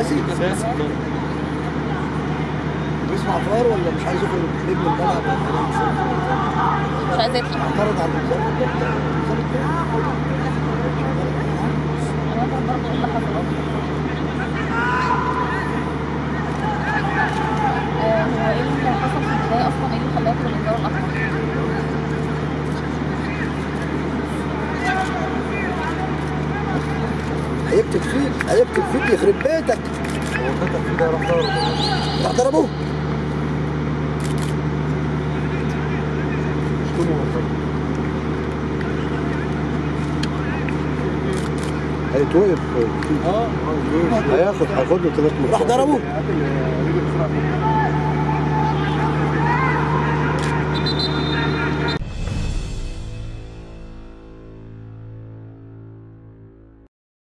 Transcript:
اساسي اساسي بيسمع فار ولا مش عايز يخرج نجم الملعب ولا إيه؟ مش عايزه يطلع اعترض على النظام انا برضه ايه اللي حصل آه، هو ايه اللي حصل في البدايه اصلا ايه اللي خلاه يدخل الدوري الاحمر هيكتب فيك هيكتب فيك يخرب بيتك هو كتب في ده راح دور راح ضربوه شكونه مرتضى هيتوقف اه هياخد هياخد له ثلاث راح ماتشات ضربوه رجل بسرعه